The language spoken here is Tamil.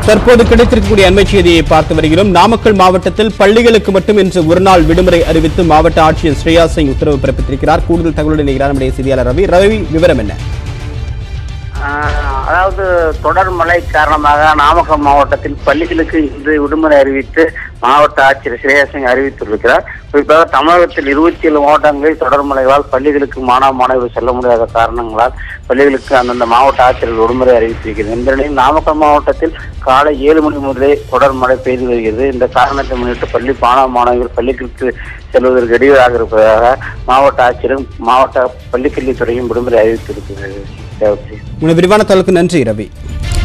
தற்போது கிடைத்திருக்கக்கூடிய அண்மை செய்தியை பார்த்து வருகிறோம் நாமக்கல் மாவட்டத்தில் பள்ளிகளுக்கு மட்டும் இன்று ஒருநாள் விடுமுறை அறிவித்து மாவட்ட ஆட்சியர் ஸ்ரேயா சிங் உத்தரவு பிறப்பித்திருக்கிறார் கூடுதல் தகவலுடன் இணைகிறார் நம்முடைய செய்தியாளர் ரவி ரவி விவரம் என்ன ஆஹ் அதாவது தொடர் மழை காரணமாக நாமக்கல் மாவட்டத்தில் பள்ளிகளுக்கு இன்று விடுமுறை அறிவித்து மாவட்ட ஆட்சியர் ஸ்ரேயாசிங் அறிவித்திருக்கிறார் குறிப்பாக தமிழகத்தில் இருபத்தி ஏழு மாவட்டங்களில் தொடர் மழைகளால் பள்ளிகளுக்கு மாணவ மாணவிகள் செல்ல முடியாத காரணங்களால் பள்ளிகளுக்கு அந்தந்த மாவட்ட ஆட்சியர்கள் விடுமுறை அறிவித்திருக்கிறது இந்த நிலையில் நாமக்கல் மாவட்டத்தில் காலை ஏழு மணி முதலே தொடர் மழை பெய்து வருகிறது இந்த காரணத்தை முன்னிட்டு பள்ளி மாணவ மாணவிகள் பள்ளிகளுக்கு செல்வதற்கு இடையூறாக இருப்பதாக மாவட்ட ஆட்சியரும் மாவட்ட பள்ளிக்கல்வித்துறையும் விடுமுறை அறிவித்திருக்கிறது தேவஸ்ரீ உங்கள் விரிவான தகவலுக்கு நன்றி ரவி